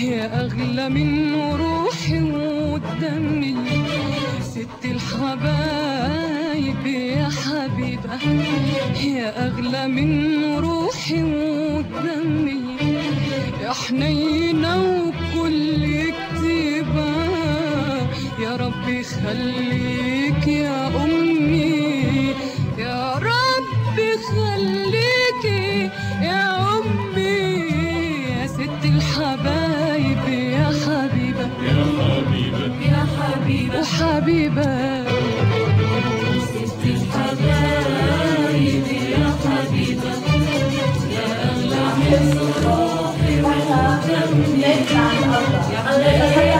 يا أغلى من روحي ودمي ست الحبايب يا حبيبة يا أغلى من روحي ودمي يا حنينة وكل كتيبة يا رب خليك يا أمي يا رب خليكي يا أمي يا ست الحبايب يا حبيبة يا حبيبة يا حبيبة وحبيبة ست الحبايب يا حبيبة يا أغلى من روحي ودمي يا حنينة